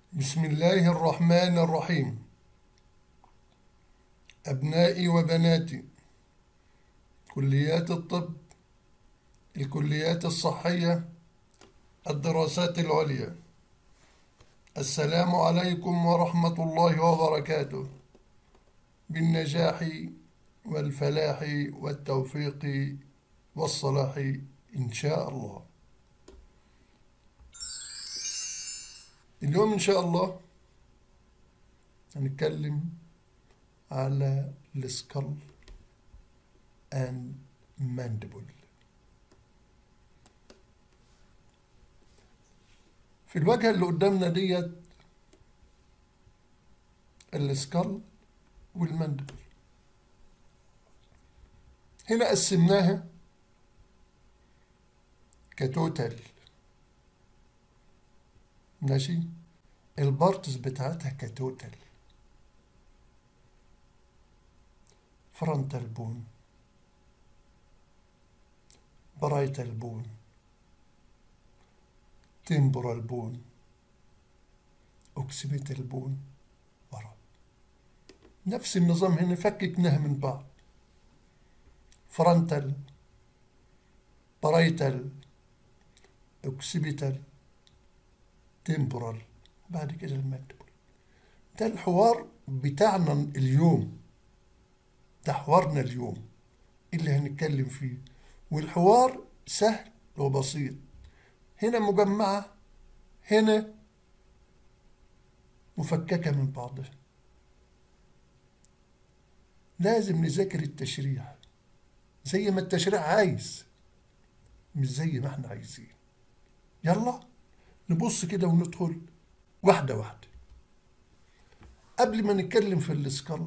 بسم الله الرحمن الرحيم أبنائي وبناتي كليات الطب الكليات الصحية الدراسات العليا السلام عليكم ورحمة الله وبركاته بالنجاح والفلاح والتوفيق والصلاح إن شاء الله اليوم إن شاء الله هنتكلم على السكال and mandible في الواجهة اللي قدامنا ديت السكال والماندبل هنا قسمناها كتوتال ماشي البارتس بتاعتها كتوتال فرونتال بون برايتال بون تمبورال بون اوكسيبيتال بون ورا نفس النظام هنا فككناها من بعض فرونتال برايتال اوكسيبيتال تمبورال بعد كده الماندبل ده الحوار بتاعنا اليوم ده حوارنا اليوم اللي هنتكلم فيه والحوار سهل وبسيط هنا مجمعة هنا مفككة من بعضها لازم نذاكر التشريح زي ما التشريح عايز مش زي ما احنا عايزين يلا نبص كده وندخل واحدة واحدة قبل ما نتكلم في السكال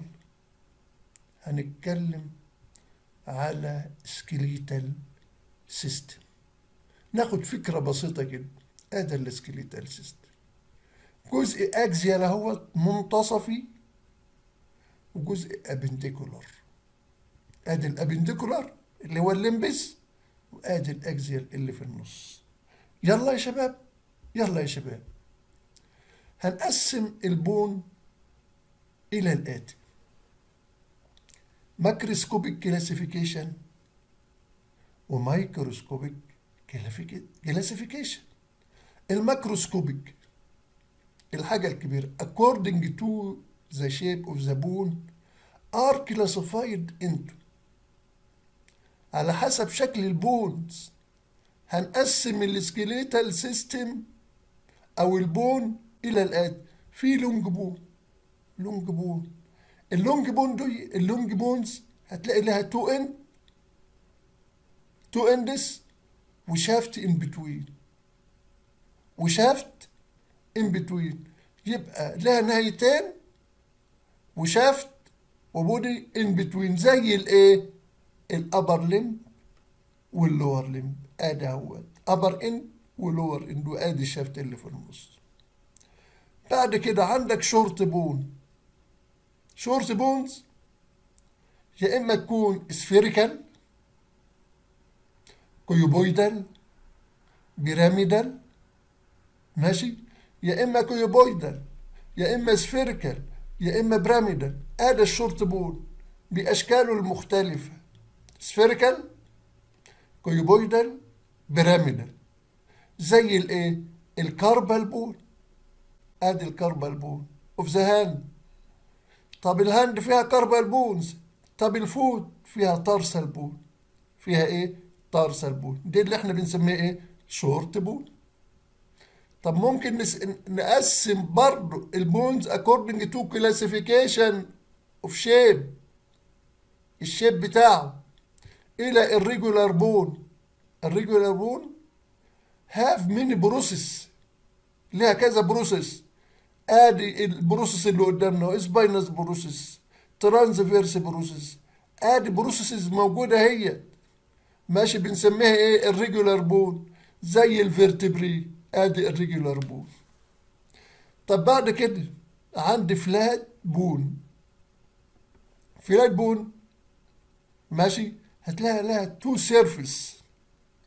هنتكلم على سكيليتال سيستم ناخد فكرة بسيطة كده ادي السكيليتال سيستم جزء اكزيال اهوت منتصفي وجزء ابنديكولار ادي الابنديكولار اللي هو الليمبس وادي الاكزيال اللي في النص يلا يا شباب يلا يا شباب هنقسم البون الى الاتي ماكروسكوبيك كلاسيفيكيشن ومايكروسكوبيك كلاسيفيكيشن الماكروسكوبيك الحاجة الكبيرة according to the shape of the bone are classified into على حسب شكل البونز هنقسم السكيليتال سيستم او البون الى الاتي في لونج بون لونج بون اللونج بون دي اللونج بونز هتلاقي لها تو اند تو اندس وشافت ان بتوين وشافت ان بتوين يبقى لها نهايتين وشافت وبودي ان بتوين زي الايه الابر لمب واللور لمب ادي اهوت ابر اند ولور اند وادي الشافت اللي في النص بعد كده عندك شورت بون شورت بونز يا اما تكون سفيريكال كيوبويدال بيراميدال ماشي يا اما كيوبويدال يا اما سفيريكال يا اما بيراميدال ادي الشورت بون باشكاله المختلفه سفيريكال كيوبويدال بيراميدال زي الايه الكاربال بون ادي الكاربال بون اوف ذا هاند طب الهاند فيها كاربال بونز طب الفوت فيها تارسال بون فيها ايه تارسال بون دي اللي احنا بنسميها ايه شورت بون طب ممكن نس... نقسم برضو البونز according to classification of shape الشيب بتاعه الى الريجولار بون الريجولار بون هاف ميني بروسيس ليها كذا بروسيس ادي البروسيس اللي قدامنا سباينس بروسيس ترانسفيرس بروسيس ادي بروسيسز موجوده هي ماشي بنسميها ايه الريجولار بون زي الفيرتبري ادي الريجولار بون طب بعد كده عندي فلات بون فلات بون ماشي هتلاقي لها تو سيرفيس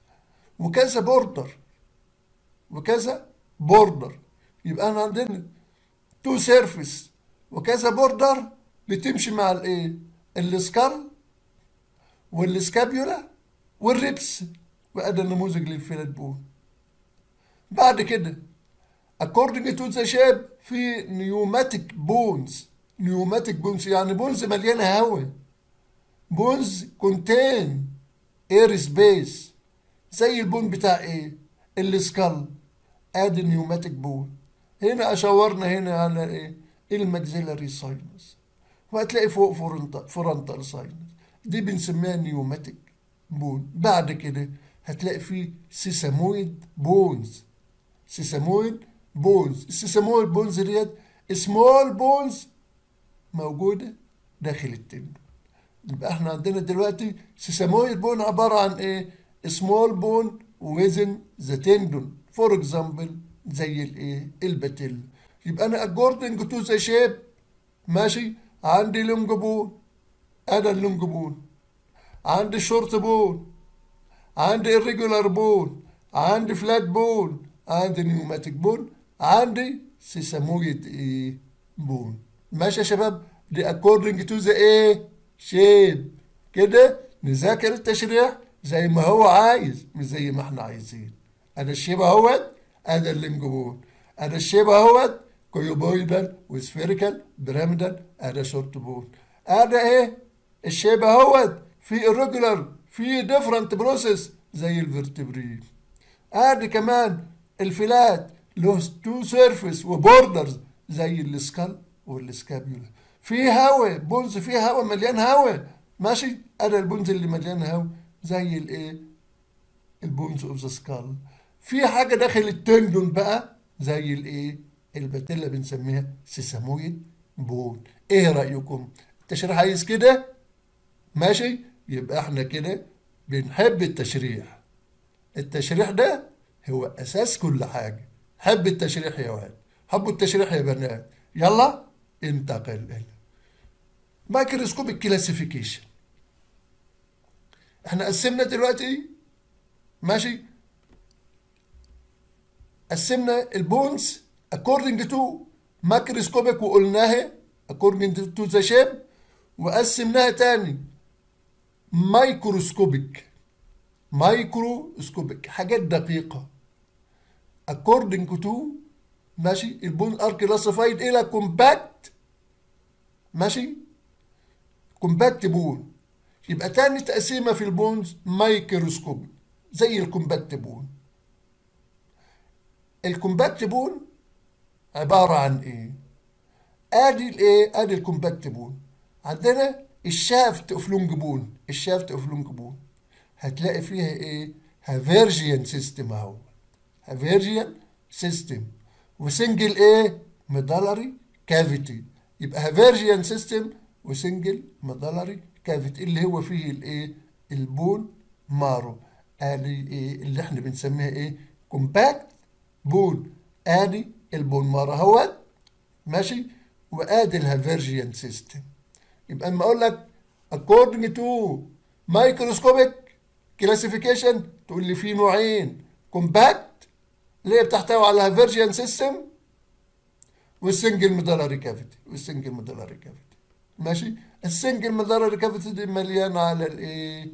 وكذا بوردر وكذا بوردر يبقى انا عندنا تو سيرفيس وكذا بوردر بتمشي مع الايه السكال والسكابيولا والريبس وادي النموذج للفلات بون بعد كده according to the shape في نيوماتيك بونز نيوماتيك بونز يعني بونز مليانه هواء بونز كونتين اير سبيس زي البون بتاع ايه السكال ادي نيوماتيك بون هنا اشاورنا هنا على ايه الماكسيلاري ساينس وهتلاقي فوق فرونتال فرونتال ساينس دي بنسميها نيوماتيك بون بعد كده هتلاقي فيه سيسامويد بونز سيسامويد بونز السيسامويد بونز ديت سمول بونز موجودة داخل التندون يبقى احنا عندنا دلوقتي سيسامويد بون عبارة عن ايه سمول بون وزن ذا تندون فور اكزامبل زي الايه الباتيل يبقى انا اكوردنج تو ذا شيب ماشي عندي لونج بون انا اللونج بون عندي شورت بون عندي irregular بون عندي فلات بون عندي نيوماتيك بون عندي سيسامويد ايه بون ماشي يا شباب دي according to the ايه شيب كده نذاكر التشريح زي ما هو عايز مش زي ما احنا عايزين انا الشيب اهوت انا اللينج بون انا الشيب اهوت كيوبويدال وسفيريكال بيراميدال انا شورت بون انا ايه الشيب اهوت في irregular في ديفرنت بروسيس زي الفرتبرين ادي كمان الفلات له تو سيرفيس وبوردرز زي السكال والسكابيولا في هواء بونز فيه هواء مليان هواء ماشي انا البونز اللي مليان هواء زي الايه البونز اوف ذا سكال في حاجه داخل التندون بقى زي الايه الباتيلا بنسميها سيسامويد بون ايه رايكم التشريح عايز كده ماشي يبقى احنا كده بنحب التشريح التشريح ده هو اساس كل حاجه حب التشريح يا واد حبوا التشريح يا بنات يلا انتقل الى مايكروسكوبيك كلاسيفيكيشن احنا قسمنا دلوقتي ماشي قسمنا البونز according to ماكروسكوبيك وقلناها according to the shape وقسمناها تاني مايكروسكوبيك مايكروسكوبيك حاجات دقيقة according to ماشي البون ار كلاسيفايد الى كومباكت ماشي كومباكت بون يبقى تاني تقسيمه في البونز مايكروسكوب زي الكومباكت بون الكومباكت بون عباره عن ايه ادي الايه ادي الكومباكت بون عندنا الشافت اوف لونج بون الشافت اوف لونج بون هتلاقي فيها ايه هافيرجيان سيستم اهو هافيرجيان سيستم وسنجل ايه ميدالري كافيتي يبقى هافيرجيان سيستم وسنجل ميدالري كافيتي اللي هو فيه الايه البون مارو ادي ايه اللي احنا بنسميها ايه كومباكت بون ادي البون مارو اهوت ماشي وادي الهافيرجيان سيستم يبقى اما اقول لك according to microscopic classification تقول لي في نوعين كومباكت اللي هي بتحتوي على هافيرجيان سيستم والسنجل ميدالري كافيتي والسنجل ميدالري كافيتي ماشي السنجل ميدالري كافيتي دي مليانه على الايه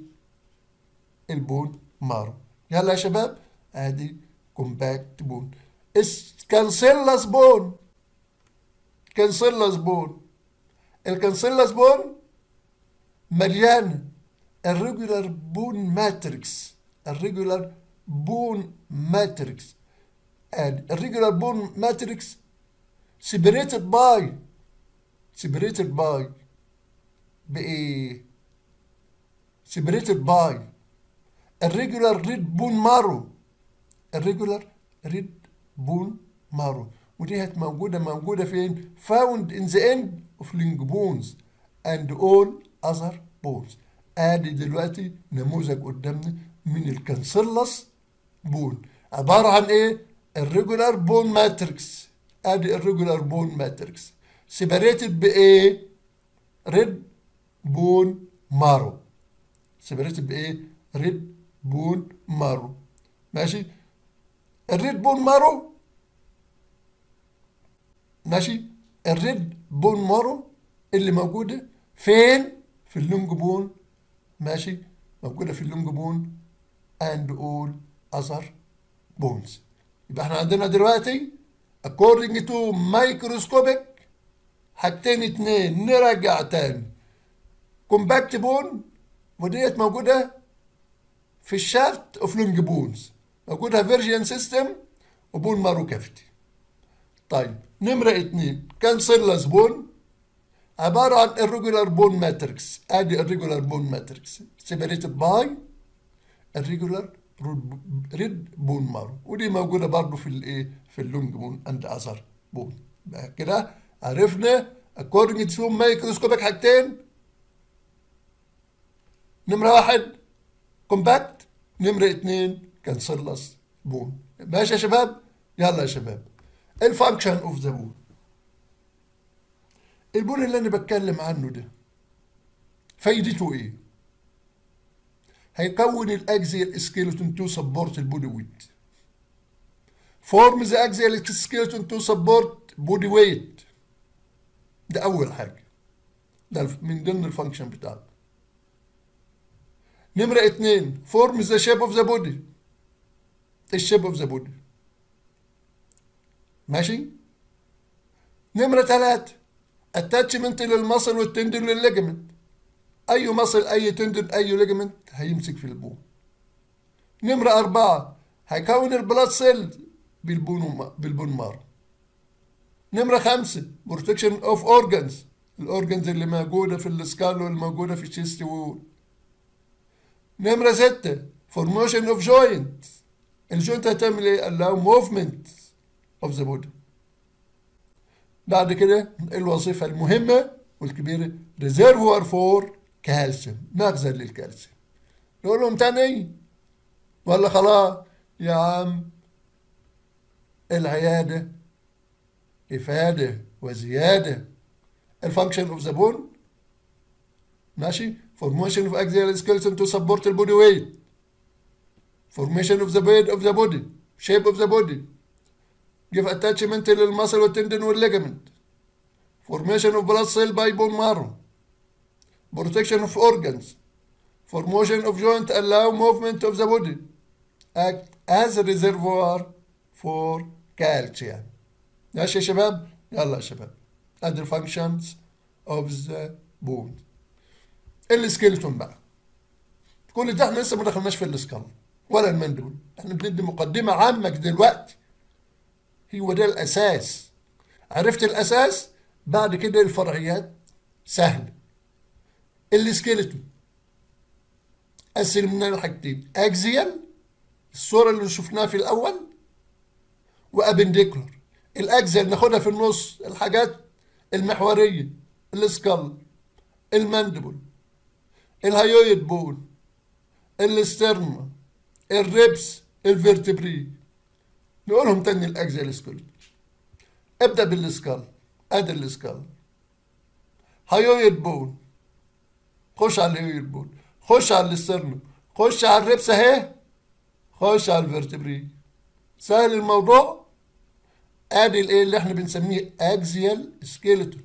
البون مارو يلا يا شباب ادي كومباكت بون كانسيلاس بون كانسيلاس بون الكانسيلاس بون مليان الريجولار بون ماتريكس الريجولار بون ماتريكس and irregular bone matrix separated by separated by بإيه separated by irregular red bone marrow irregular red bone marrow ودي هت موجودة موجودة فين found in the end of ling bones and all other bones ادي دلوقتي نموذج قدامنا من الكانسيلس بون عبارة عن ايه الريجولار بون ماتريكس ادي الريجولار بون ماتريكس سيبريتد بايه ريد بون مارو سيبريتد بايه ريد بون مارو ماشي الريد بون مارو ماشي الريد بون مارو اللي موجودة فين في اللونج بون ماشي موجودة في اللونج بون and all other bones يبقى احنا عندنا دلوقتي according to microscopic حاجتين اتنين نرجع تاني كومباكت بون وديت موجودة في الشافت اوف لونج بونز موجودة فيرجن سيستم وبون مارو كافتي طيب نمرة اتنين كانسيلاس بون عبارة عن irregular bone matrix ادي irregular bone matrix separated by irregular ريد بون مارو ودي موجودة برضه في الايه في اللونج بون اند اذر بون كده عرفنا according to microscopic حاجتين نمرة واحد كومباكت نمرة اتنين كانسيلاس بون ماشي يا شباب يلا يا شباب الفانكشن اوف ذا بون البون اللي انا بتكلم عنه ده فايدته ايه هيكون الاكزيال سكيلتون تو سبورت البودي ويت فورم ذا اكزيال سكيلتون تو سبورت بودي ويت ده اول حاجه ده من ضمن الفانكشن بتاعته نمرة اتنين فورم ذا شيب اوف ذا بودي الشيب اوف ذا بودي ماشي نمرة تلاتة اتاتشمنت للمصل والتندن للليجمنت اي مصل اي تندن اي ليجمنت هيمسك في البون نمرة أربعة هيكون البلاد سيل بالبون بالبون مارو نمرة خمسة بروتكشن اوف اورجانز الاورجانز اللي موجودة في السكال والموجودة في الشيست وول نمرة ستة فورميشن اوف جوينت الجوينت هتعمل ايه؟ allow موفمنت اوف ذا بودي بعد كده الوظيفة المهمة والكبيرة ريزيرفوار فور كالسيوم مخزن للكالسيوم نقول لهم تاني ولا خلاص يا عم العيادة إفادة وزيادة الفانكشن اوف ذا بون ماشي formation of axial skeleton to support the body weight formation of the bed of the body shape of the body give attachment للمسل والتندن والليجمنت formation of blood cell by bone marrow protection of organs formation of joint allow movement of the body act as a reservoir for calcium ماشي يا شباب يلا يا شباب ادي functions of the bone السكيلتون بقى كل ده احنا لسه ما دخلناش في السكال ولا المندول احنا بندي مقدمة عامة دلوقتي هو ده الأساس عرفت الأساس بعد كده الفرعيات سهلة السكيلتون قسم لنا حاجتين اكزيال الصورة اللي شفناها في الأول وابنديكولر الاكزيال ناخدها في النص الحاجات المحورية السكال الماندبل الهايويد بون الاسترنا الريبس الفيرتبري نقولهم تاني الاكزيال سكول ابدا بالسكال ادي السكال هايويد بون خش على الهايويد بون خش على الاسترنا خش على الريبس اهي خش على الفيرتبري سهل الموضوع ادي الايه اللي احنا بنسميه اكزيال سكيلتون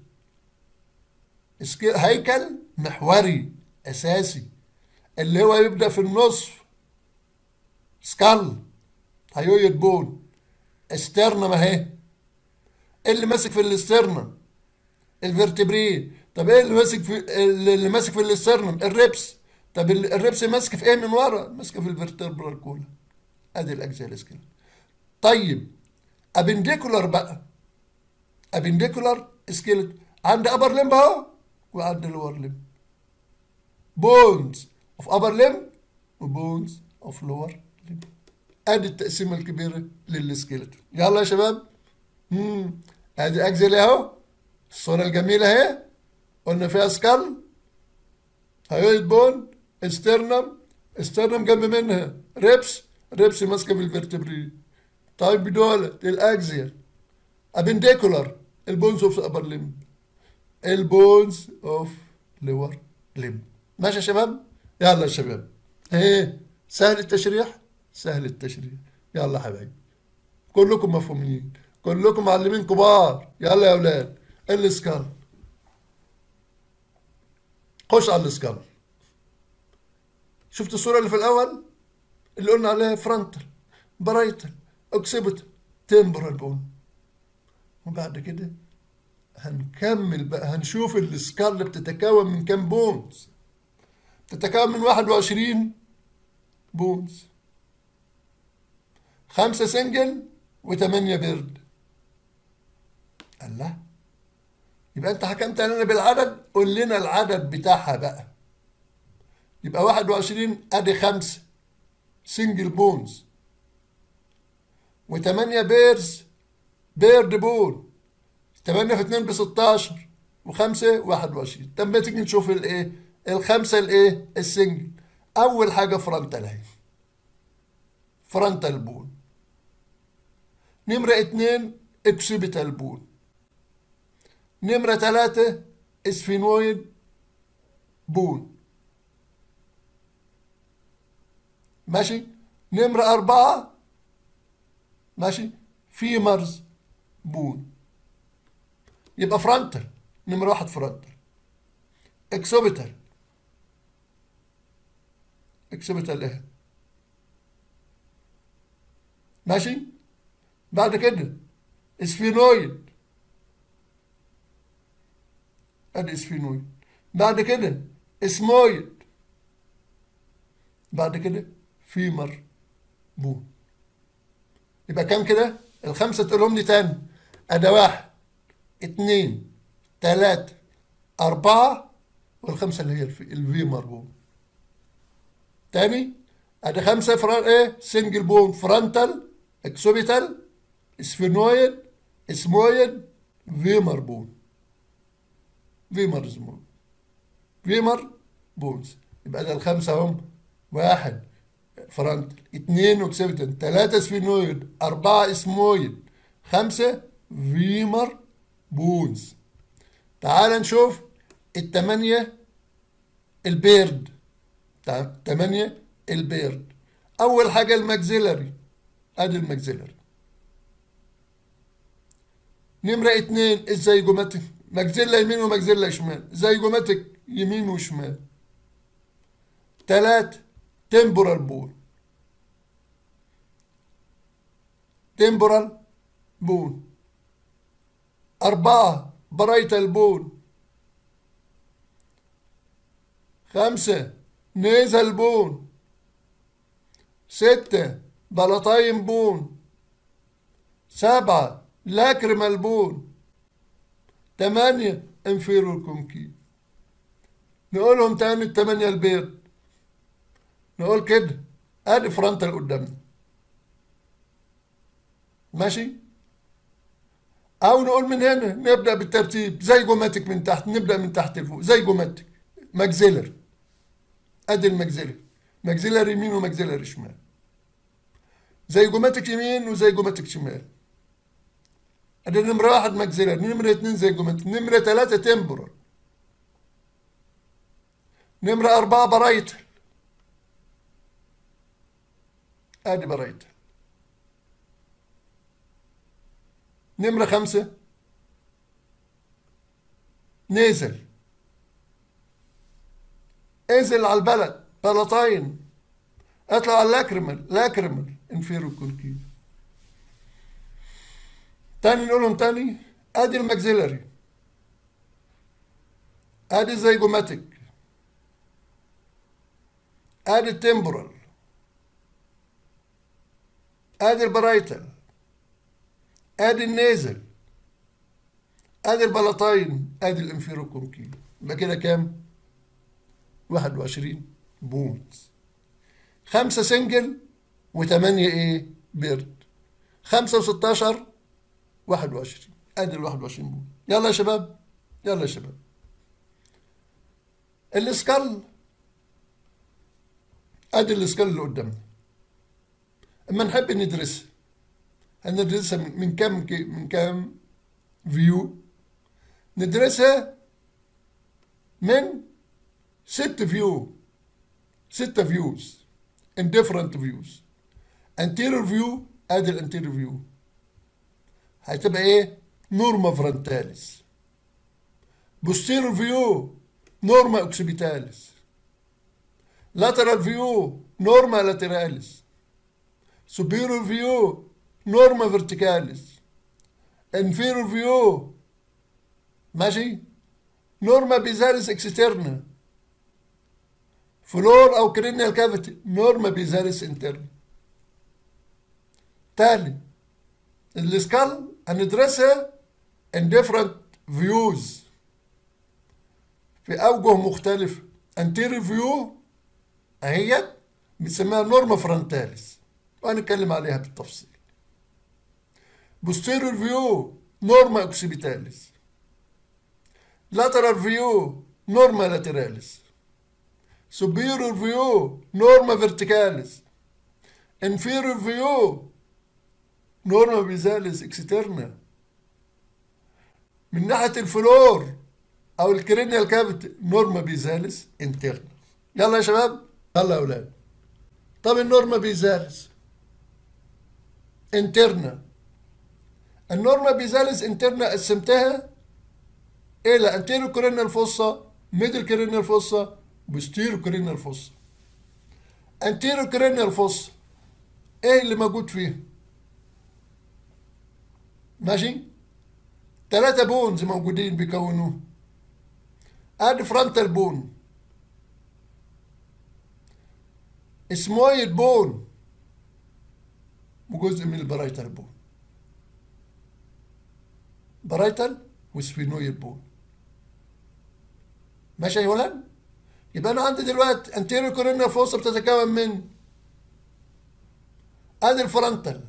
هيكل محوري اساسي اللي هو يبدا في النصف سكال هيويد بون استرنم اهي اللي ماسك في الاسترنم الفرتبري طب ايه اللي ماسك في اللي ماسك في الاسترنم الريبس طب الريبس ماسك في ايه من ورا ماسكه في الفرتبرال كولا ادي الاجزاء سكيل طيب ابنديكولار بقى ابنديكولار سكيلت عند ابر لمب اهو وعند لور لمب بونز اوف ابر لمب وبونز اوف لور لمب ادي التقسيمه الكبيره للسكيلتون يلا يا شباب امم ادي اجزل اهو الصوره الجميله اهي قلنا فيها سكال هايويد بون استرنم استرنم جنب منها ريبس ريبس ماسكه في الفرتبري طيب دولت الاكزيال ابنديكولار البونز اوف ابر لمب البونز اوف لور لمب ماشي يا شباب يلا يا شباب ايه سهل التشريح سهل التشريح يلا حبايبي كلكم مفهومين كلكم معلمين كبار يلا يا اولاد السكال خش على السكال شفت الصورة اللي في الأول اللي قلنا عليها فرونتال برايتال اوكسيبيتال تمبرال بون وبعد كده هنكمل بقى هنشوف السكال بتتكون من كام بونز بتتكون من 21 بونز خمسة سنجل وثمانية بيرد الله يبقى انت حكمت علينا بالعدد قول لنا العدد بتاعها بقى يبقى 21 ادي خمسة سنجل بونز وثمانية بيرز بيرد بون 8 في 2 ب 16 و5 21 طب ما تيجي نشوف الايه الخمسه الايه السنجل اول حاجه فرونتال اهي فرونتال بون نمرة اتنين اكسبيتال بون نمرة تلاتة اسفينويد بون ماشي نمرة أربعة ماشي فيمرز بون يبقى فرونتال نمرة واحد فرونتال اكسوبيتال اكسوبيتال ايه ماشي بعد كده اسفينويد ادي اسفينويد بعد كده اسمويد بعد كده فيمر بون يبقى كام كده الخمسة تقولهم لي تاني ادي واحد اتنين تلاتة أربعة والخمسة اللي هي الفي, الفي مربوط تاني ادي خمسة فران ايه سنجل بون فرونتال اكسوبيتال اسفينويد اسمويد فيمر بون فيمر زمون فيمر بونز يبقى ده الخمسة هم واحد فرونتال اتنين اوكسيبيتال تلاتة سفينويد أربعة اسمويد خمسة فيمر بونز تعال نشوف التمانية البيرد تمانية البيرد أول حاجة الماكسيلري أدي الماكسيلري نمرة اتنين الزيجوماتيك ماكسيلا يمين وماكسيلا شمال زيجوماتيك يمين وشمال تلات تمبورال بون تمبورال بون أربعة برايتال بون خمسة نيزل بون ستة بلطاين بون سبعة لاكريمال بون تمانية انفيرور كونكي نقولهم تاني التمانية البيض نقول كده ادي فرونتال قدامنا ماشي او نقول من هنا نبدا بالترتيب زي جوماتيك من تحت نبدا من تحت لفوق زي جوماتيك ماكسيلر ادي الماكسيلر ماكسيلر يمين وماكسيلر شمال زي جوماتيك يمين وزي جوماتيك شمال ادي نمرة واحد ماكسيلر نمرة اتنين زي جوماتيك نمرة تلاتة تمبرال نمرة أربعة برايتل ادي برايتل نمرة خمسة نازل انزل على البلد بلطاين اطلع على لاكرمل لاكرمل انفيرو كونكيف تاني نقولهم تاني ادي الماكسيلري ادي الزيجوماتيك ادي التمبرال ادي البرايتال ادي النازل ادي البلطاين ادي الانفيرو كونكيف يبقى كده كام 21 بونز خمسة سنجل وثمانية ايه بيرد خمسة وستاشر واحد وعشرين ادي ال 21 بون يلا يا شباب يلا يا شباب الاسكال ادي الاسكال اللي قدامنا اما نحب ندرسها هندرسها من كام من كام فيو ندرسها من ست فيو ستة فيوز in different views anterior view ادي الانتيريور فيو هتبقى ايه نورما فرونتاليس posterior view norma occipitalis lateral view norma lateralis superior view norma verticalis inferior view ماشي نورما بيزارس اكسترنا فلور او كرينيال كافيتي نورما بيزارس انترنا تالي السكال هندرسها in different views في اوجه مختلفة anterior view اهي بنسميها نورما فرونتاليس وهنتكلم عليها بالتفصيل posterior view نورما اوكسيبيتاليس lateral view norma lateralis superior view norma verticalis inferior view norma bizalis externa من ناحية الفلور أو الكرينيال كافيتي نورما بيزالس انترنا يلا يا شباب يلا يا أولاد طب النورما بيزالس انترنا النورما بيزالس انترنا قسمتها الى انتيرو كورينال فوسا ميدل كورينال فوسا بوستيرو كورينال فوسا انتيرو كورينال فوسا ايه اللي موجود فيه ماشي ثلاثة بونز موجودين بيكونوه ادي فرونتال بون اسمويد بون وجزء من البرايتال بون برايتال وسفينويد بون ماشي يا ولد يبقى انا عندي دلوقتي انتيريو كورينا فوسا بتتكون من ادي الفرونتال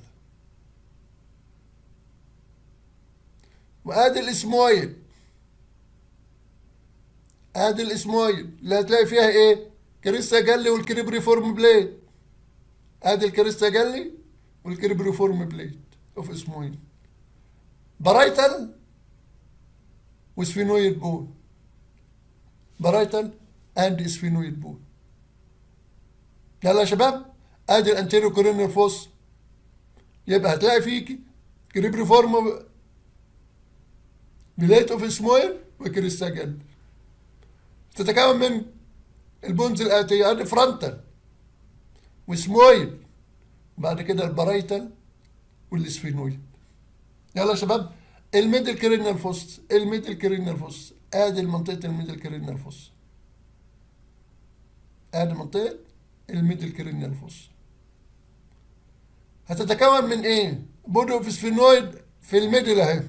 وادي الاسمويد ادي الاسمويد اللي هتلاقي فيها ايه كريستا جلي والكريبريفورم بليد ادي الكريستا جلي والكريبريفورم بليد اوف اسمويد برايتال وسفينويد بون برايتال اند سفينويد بون يلا يا شباب ادي الانتيريو كورينال فوس يبقى هتلاقي فيك كريبريفورم بليت اوف سمويل وكريستاجل تتكون من البونز الآتية ادي فرونتال وسمويل بعد كده البرايتال والسفينويد يلا يا شباب الميدل كرينال فوس الميدل كرينال فوس ادي منطقه الميدل كرينال فوس ادي منطقه الميدل كرينال فوس هتتكون من ايه بودي اوف سفينويد في الميدل اهي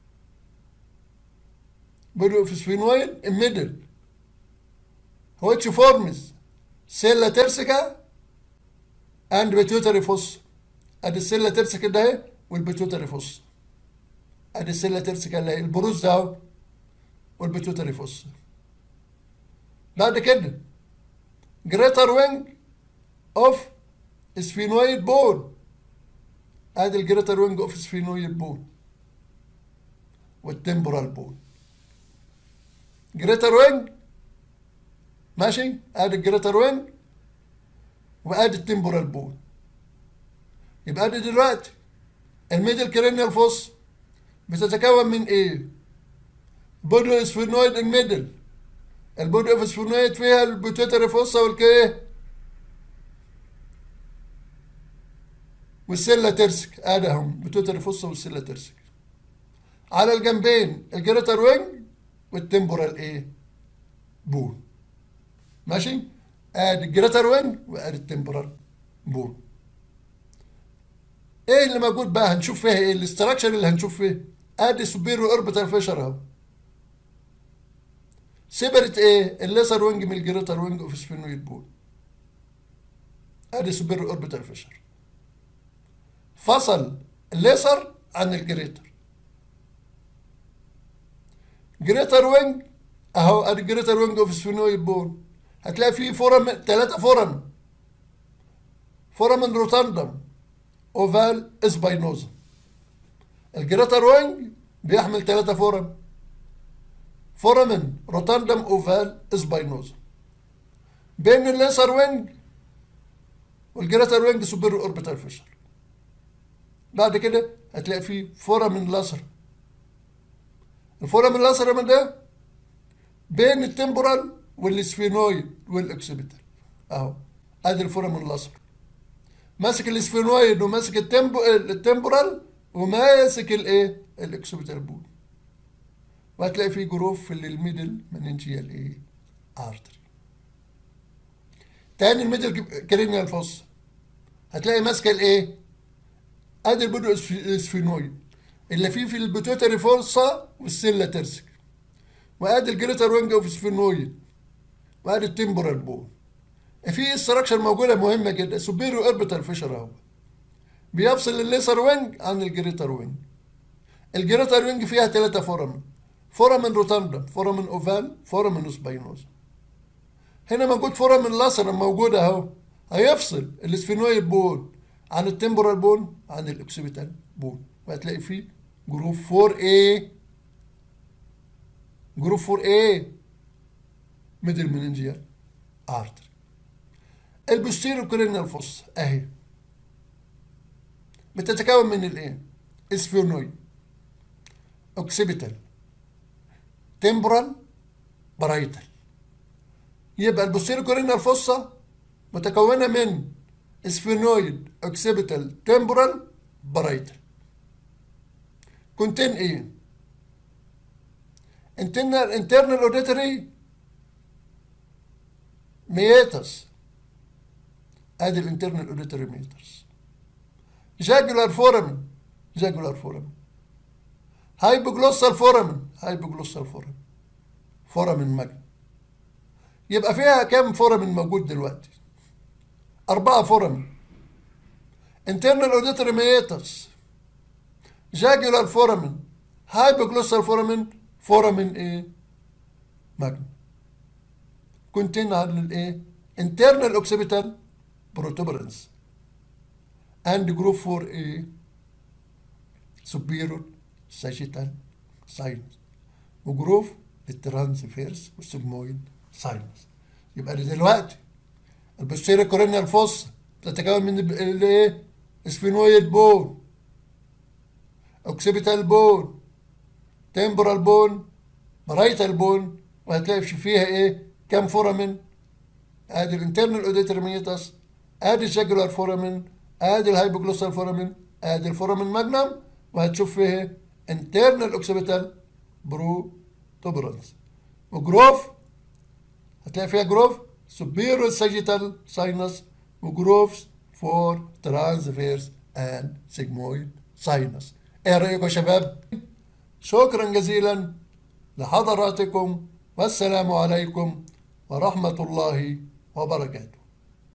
بودي اوف سفينويد الميدل which forms سيلا ترسكا اند بيتيوتري فوس ادي السيلا ترسكا ده اهي والبيتيوتري فوس ادي السله ترسك اللي هي البروز ده اهو والبيتوتري فوس بعد كده جريتر وينج اوف سفينويد بون ادي الجريتر وينج اوف سفينويد بون والتمبورال بون جريتر وينج ماشي ادي الجريتر وينج وادي التمبورال بون يبقى ادي دلوقتي الميدل كرينيال فوس بتتكون من ايه؟ بودو اسفينويد الميدل البودو اوف اسفينويد فيها البوتيتري فوسا والكيه والسله ترسك ادي هم بوتيتري فوسا والسله ترسك على الجنبين الجريتر وينج والتمبورال ايه؟ بون ماشي؟ ادي الجريتر وينج وادي التمبورال بون ايه اللي موجود بقى هنشوف فيها ايه الاستراكشر اللي هنشوف فيه ادي سوبيرو اوربيتال فيشر اهو سيبرت ايه الليسر وينج من الجريتر وينج اوف سفينويد بون ادي سوبيرو اوربيتال فيشر فصل الليسر عن الجريتر جريتر وينج اهو ادي جريتر وينج اوف سفينويد بون هتلاقي فيه فورم ثلاثة فورم فورمن روتاندم اوفال اسباينوزا الجريتر وينج بيحمل ثلاثة فورم فورمن روتاندم اوفال اسباينوزا بين الليسر وينج والجريتر وينج سوبر اوربيتال فيشر بعد كده هتلاقي فيه فورمن لاسر الفورمن لاسر من ده بين التمبورال والسفينويد والاكسبيتال اهو ادي الفورامين الاصفر ماسك السفينويد وماسك التمبو التمبورال وماسك الايه الاكسبيتال بون وهتلاقي فيه جروف في الميدل مننجيال ايه ارتري تاني الميدل كرينيال فوس هتلاقي ماسكه الايه ادي البودو اسفينويد اللي فيه في البيتوتري فورسا والسيلا ترسك وادي الجريتر وينج اوف سفينويد وادي التمبورال بون في استراكشر موجوده مهمه جدا سوبيريو اوربيتال فيشر اهو بيفصل الليسر وينج عن الجريتر وينج الجريتر وينج فيها ثلاثه فورامين فورامين روتاندم فورامين اوفال فورامين سباينوزا هنا موجود فورامين لاسر موجود اهو هيفصل الاسفينويد بون عن التمبورال بون عن الاكسبيتال بون وهتلاقي فيه جروب 4 a جروب 4 a ميدل مننجيال ارتري البوستيريو كورينال فوس اهي بتتكون من الايه اسفينويد اوكسيبيتال تمبرال برايتال يبقى البوستيريو كورينال فوسا متكونه من اسفينويد اوكسيبيتال تمبرال برايتال كونتين ايه internal internal auditory مياتس ادي الانترنال اوديتوري ميترز جاجولار فورامين جاجولار فورامين هايبوجلوسال فورامين هايبوجلوسال فورامين فورامين ماجن يبقى فيها كام فورامين موجود دلوقتي أربعة فورامين internal auditory meatus جاجولار فورامين هايبوجلوسال فورامين فورامين ايه ماجن كونتين على الايه internal occipital protuberance and group 4A superior sagittal sinus وجروف الترانسفيرس والسجمويد ساينس يبقى دلوقتي البوستيريور كورينيال فوس تتكون من الايه سفينويد بون اوكسيبيتال بون تمبرال بون برايتال بون وهتلاقي فيها ايه كام فورامين ادي الانترنال اوديتر ميتاس ادي الجاجولار فورامين ادي الهايبوجلوسال فورامين ادي الفورامين ماجنم وهتشوف فيها انترنال اوكسيبيتال برو توبرانس وجروف هتلاقي فيها جروف سوبيرو ساجيتال ساينس وجروفز فور ترانسفيرس اند سيجمويد ساينس ايه رايكم يا شباب شكرا جزيلا لحضراتكم والسلام عليكم ورحمه الله وبركاته